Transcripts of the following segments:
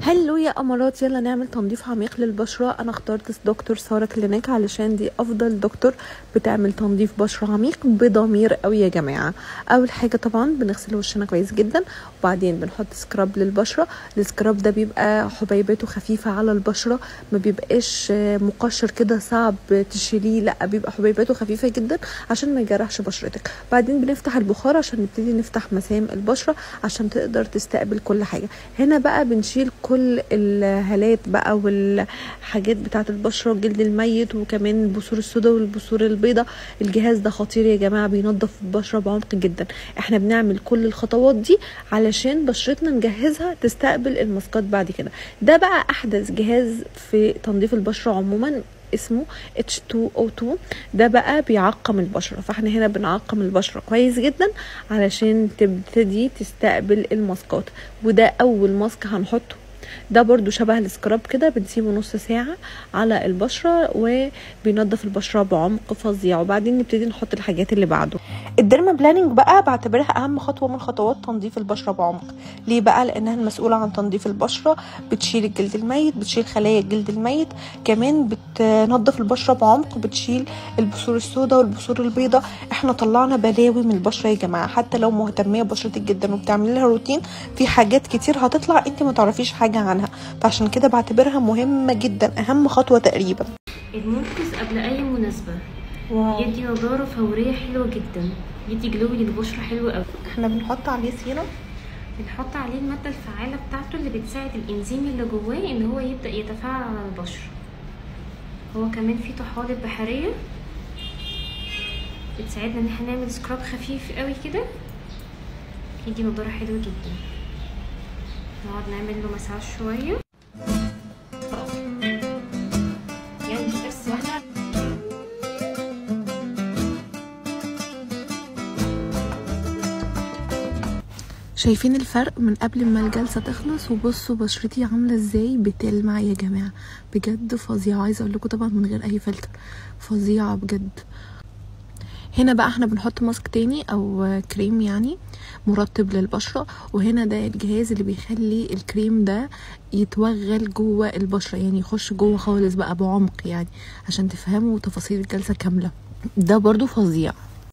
هلو يا امارات يلا نعمل تنظيف عميق للبشره انا اخترت دكتور ساره كلينيك علشان دي افضل دكتور بتعمل تنظيف بشره عميق بضمير قوي يا جماعه اول حاجه طبعا بنغسل وشنا كويس جدا وبعدين بنحط سكراب للبشره السكراب ده بيبقى حبيباته خفيفه على البشره ما بيبقاش مقشر كده صعب تشيليه لا بيبقى حبيباته خفيفه جدا عشان ما يجرحش بشرتك بعدين بنفتح البخار عشان نبتدي نفتح مسام البشره عشان تقدر تستقبل كل حاجه هنا بقى بنشيل كل الهالات بقى والحاجات بتاعه البشره الجلد الميت وكمان البثور السوداء والبثور البيضاء الجهاز ده خطير يا جماعه بينظف البشره بعمق جدا احنا بنعمل كل الخطوات دي علشان بشرتنا نجهزها تستقبل الماسكات بعد كده ده بقى احدث جهاز في تنظيف البشره عموما اسمه H2O2 ده بقى بيعقم البشرة فاحنا هنا بنعقم البشرة كويس جدا علشان تبتدي تستقبل الماسكات وده اول ماسك هنحطه ده برضو شبه السكراب كده بنسيبه نص ساعة على البشرة وبينضف البشرة بعمق فظيع وبعدين نبتدي نحط الحاجات اللي بعده الديرما بلاننج بقى بعتبرها اهم خطوة من خطوات تنظيف البشرة بعمق ليه بقى لانها المسؤولة عن تنظيف البشرة بتشيل الجلد الميت بتشيل خلايا الجلد الميت كمان بتنظف البشرة بعمق بتشيل البثور السوداء والبثور البيضاء احنا طلعنا بلاوي من البشرة يا جماعة حتى لو مهتمية ببشرتك جدا وبتعملي لها روتين في حاجات كتير هتطلع انت ما تعرفيش حاجة عنها فعشان كده بعتبرها مهمة جدا اهم خطوة تقريبا المنقذ قبل اي مناسبه واو. يدي نضاره فوريه حلوه جدا يدي جلو للبشره حلو قوي احنا بنحط عليه سيرم بنحط عليه الماده الفعاله بتاعته اللي بتساعد الانزيم اللي جواه ان هو يبدا يتفاعل على البشره هو كمان فيه طحالب بحريه بتساعدنا ان احنا نعمل سكراب خفيف قوي كده يدي نضاره حلوه جدا نقعد نعمل له مساج شويه يعني بس واحده شايفين الفرق من قبل ما الجلسة تخلص وبصوا بشرتي عاملة ازاي بتلمع يا جماعة بجد فظيعة عايزة اقول لكم طبعا من غير اي فلتر فظيعة بجد هنا بقى احنا بنحط ماسك تاني او كريم يعني مرطب للبشرة وهنا ده الجهاز اللي بيخلي الكريم ده يتوغل جوه البشرة يعني يخش جوه خالص بقى بعمق يعني عشان تفهموا تفاصيل الجلسة كاملة ده برضو فظيع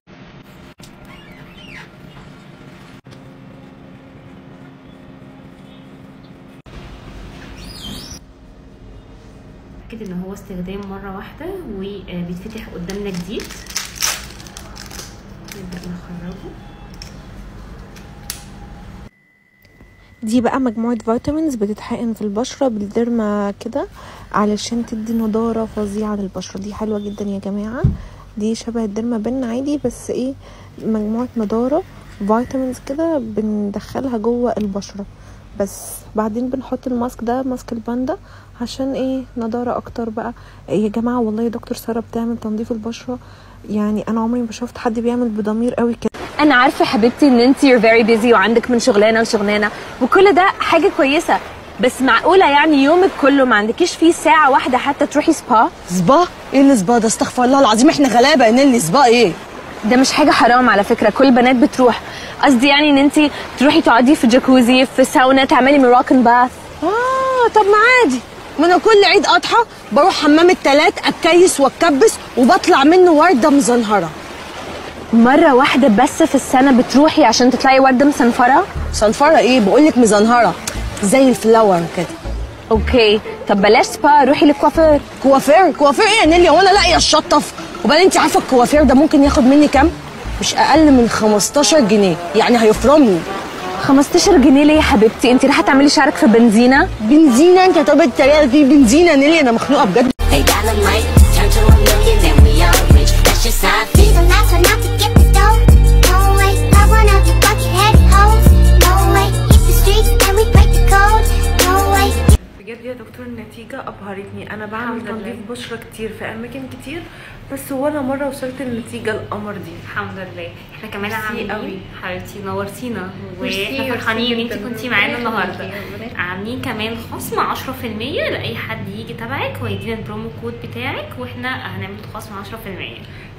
اكد ان هو استخدام مره واحده وبيتفتح قدامنا جديد نبدا نخرجه دي بقى مجموعة فيتامينز بتتحقن في البشرة بالديرما كده علشان تدي نضارة فظيعة للبشرة دي حلوة جدا يا جماعة دي شبه الديرما بن عادي بس ايه مجموعة نضارة فيتامينز كده بندخلها جوه البشرة بس بعدين بنحط الماسك ده ماسك الباندا عشان ايه نضارة اكتر بقى يا جماعة والله دكتور سارة بتعمل تنظيف البشرة يعني انا عمري ما شفت حد بيعمل بضمير قوي كده انا عارفه حبيبتي ان انت you're very busy وعندك من شغلانه لشغلانه وكل ده حاجه كويسه بس معقوله يعني يومك كله ما عندكيش فيه ساعه واحده حتى تروحي سبا سبا ايه اللي سبا ده استغفر الله العظيم احنا غلابه ان اللي سبا ايه ده مش حاجه حرام على فكره كل البنات بتروح قصدي يعني ان انت تروحي تقعدي في جاكوزي في ساونا تعملي مراكن باث اه طب ما عادي ما انا كل عيد اضحى بروح حمام التلات اتكيس واتكبس وبطلع منه ورده مزنهره مره واحده بس في السنه بتروحي عشان تطلعي ورده مصنفره صنفره ايه بقول لك مزنهره زي الفلاور كده اوكي طب بلاش سبا روحي للكوافير كوافير كوافير ايه يا نيلي هو انا لاقيه الشطف وبعدين انت عارفه الكوافير ده ممكن ياخد مني كام مش اقل من 15 جنيه يعني هيفرمني 15 جنيه ليه يا حبيبتي انت رايحه تعملي شعرك في بنزينه بنزينه انت طب الطريقه دي بنزينه يا نيلي انا مخنوقه بجد They got a mic, turn to a million, then we all rich. That's just how I feel. These are not enough to get the dough. No way, not one of you bucket-head hoes. No way, hit the streets and we break the code. No way. بجد يا دكتور النتيجة أبهرتني أنا بعمل الحمد لله. تنظيف بشرة كتير في أماكن كتير بس ولا مرة وصلت للنتيجة القمر دي الحمد لله احنا كمان ميرسي عاملين قوي. حبيبتي نورتينا ميرسي، واحنا ميرسي فرحانين ان انت جداً. كنتي معانا ربنا النهارده يخليكي، ربنا يخليكي. عاملين كمان خصم 10% لاي حد يجي تبعك ويدينا البرومو كود بتاعك واحنا هنعمل خصم 10%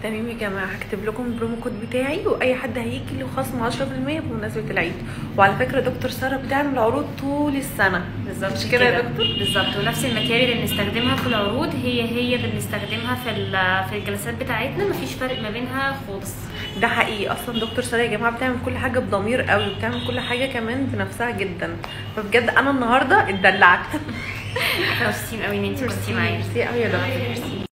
تمام يا جماعه هكتب لكم البرومو كود بتاعي واي حد هيجي له خصم 10% بمناسبه العيد وعلى فكره دكتور ساره بتعمل عروض طول السنه بالظبط مش كده يا دكتور بالظبط ونفس الماتيريال اللي بنستخدمها في العروض هي هي اللي بنستخدمها في ال- في الجلسات بتاعتنا مفيش فرق ما بينها خالص ده حقيقي اصلا دكتور ساره يا جماعه بتعمل كل حاجه بضمير قوي وبتعمل كل حاجه كمان بنفسها جدا فبجد انا النهارده اتدلعت مبسوطين قوي ان انت كنتي معايا ميرسي قوي يا دكتور ميرسي